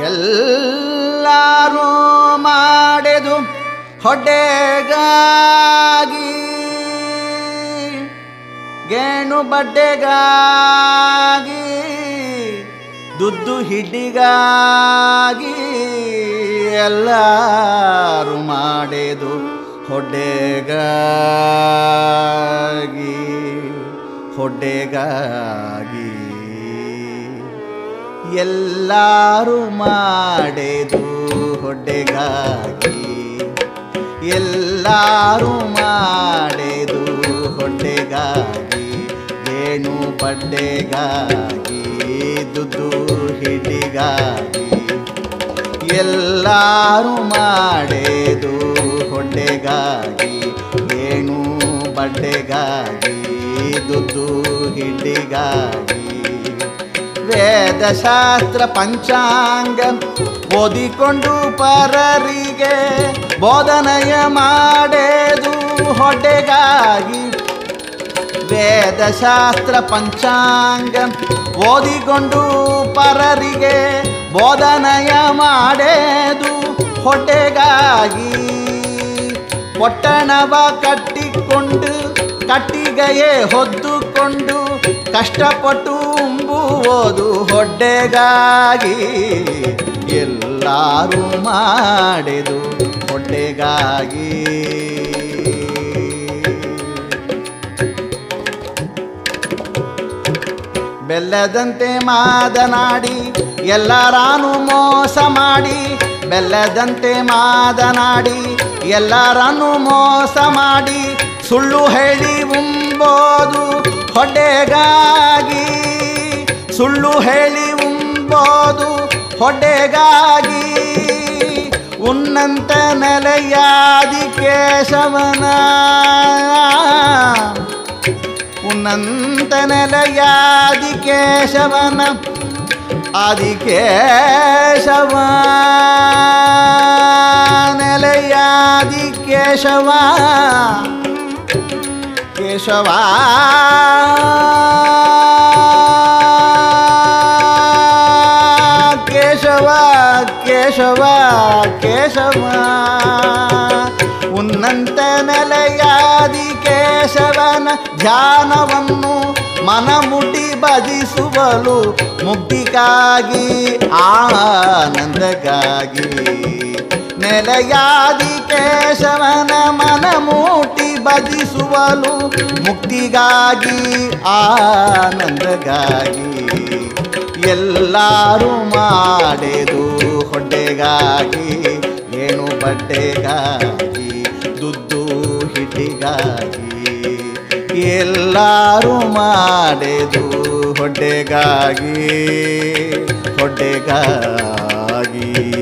ಎಲ್ಲರೂ ಮಾಡೆದು ಹೊಟ್ಟೆಗಾಗಿ ಗೇಣು ಬಡ್ಡೆಗಾಗಿ ದುದ್ದು ಹಿಡ್ಡಿಗಾಗಿ ಎಲ್ಲರೂ ಮಾಡೆದು ಹೊಡ್ಡೆಗಾಗಿ ಹೊಡ್ಡೆಗಾಗಿ ಎಲ್ಲರೂ ಮಾಡೆದು ಹೊಡ್ಡೆಗಾಗಿ ಎಲ್ಲರೂ ಮಾಡೆದು ಹೊಟ್ಟೆಗಾಗಿ ಗೇಣು ಬಡ್ಡೆಗಾಗಿ ದುಡ್ಡು ಹಿಡಿಗಾಗಿ ಎಲ್ಲರೂ ಮಾಡೆದು ಹೊಟ್ಟೆಗಾಗಿ ಗೇಣು ಬಡ್ಡೆಗಾಗಿ ದುಡ್ಡು ಹಿಡಿಗಾಗಿ ವೇದಶಾಸ್ತ್ರ ಪಂಚಾಂಗ ಓದಿಕೊಂಡು ಪರರಿಗೆ ಬೋಧನೆಯ ಮಾಡೆದು ಹೊಟ್ಟೆಗಾಗಿ ವೇದಶಾಸ್ತ್ರ ಪಂಚಾಂಗ ಓದಿಕೊಂಡು ಪರರಿಗೆ ಬೋಧನೆಯ ಮಾಡೆದು ಹೊಟ್ಟೆಗಾಗಿ ಪೊಟ್ಟಣವ ಕಟ್ಟಿಕೊಂಡು ಕಟ್ಟಿಗೆಯೇ ಹೊದ್ದುಕೊಂಡು ಕಷ್ಟಪಟ್ಟು ಉಂಬುವುದು ಹೊಟ್ಟೆಗಾಗಿ ಎಲ್ಲರೂ ಮಾಡಿದು ಹೊಟ್ಟೆಗಾಗಿ ಬೆಲ್ಲದಂತೆ ಮಾತನಾಡಿ ಎಲ್ಲರಾನು ಮೋಸ ಮಾಡಿ ಬೆಲ್ಲದಂತೆ ಮಾತನಾಡಿ ಎಲ್ಲರನ್ನು ಮೋಸ ಮಾಡಿ ಸುಳ್ಳು ಹೇಳಿ ಉಂಬೋದು ಹೊಟ್ಟೆಗಾಗಿ ಸುಳ್ಳು ಹೇಳಿ ಉಂಬೋದು ಹೊಟ್ಟೆಗಾಗಿ ಉನ್ನಂತ ನೆಲೆಯಾದಿ ಕೇಶವನ ಉನ್ನಂತ ನೆಲೆಯಾದಿ ಕೇಶವನ ಆದಿಕೇಶವ ನೆಲೆಯಾದಿ ಕೇಶವ ಕೇಶವ ಕೇಶವ ಕೇಶವ ಕೇಶವ ಉನ್ನಂತ ನೆಲೆಯಾದಿ ಕೇಶವನ ಧ್ಯಾನವನ್ನು ಮನಮುಟಿ ಭಜಿಸುವಲು ಮುಕ್ತಿಗಾಗಿ ಆನಂದಗಾಗಿ ನೆಲೆಯಾದಿ ಕೇಶವನ ಮನಮೂಟಿ ಭಜಿಸುವಲು ಮುಕ್ತಿಗಾಗಿ ಆನಂದಗಾಗಿ ಎಲ್ಲರೂ ಮಾಡೆದು ಹೊಟ್ಟೆಗಾಗಿ ಏನು ಬಟ್ಟೆಗಾಗಿ ದುಡ್ಡು ಹಿಟ್ಟಿಗಾಗಿ ಎಲ್ಲರೂ ಮಾಡೆದು ಹೊಟ್ಟೆಗಾಗಿ ಹೊಟ್ಟೆಗಾಗಿ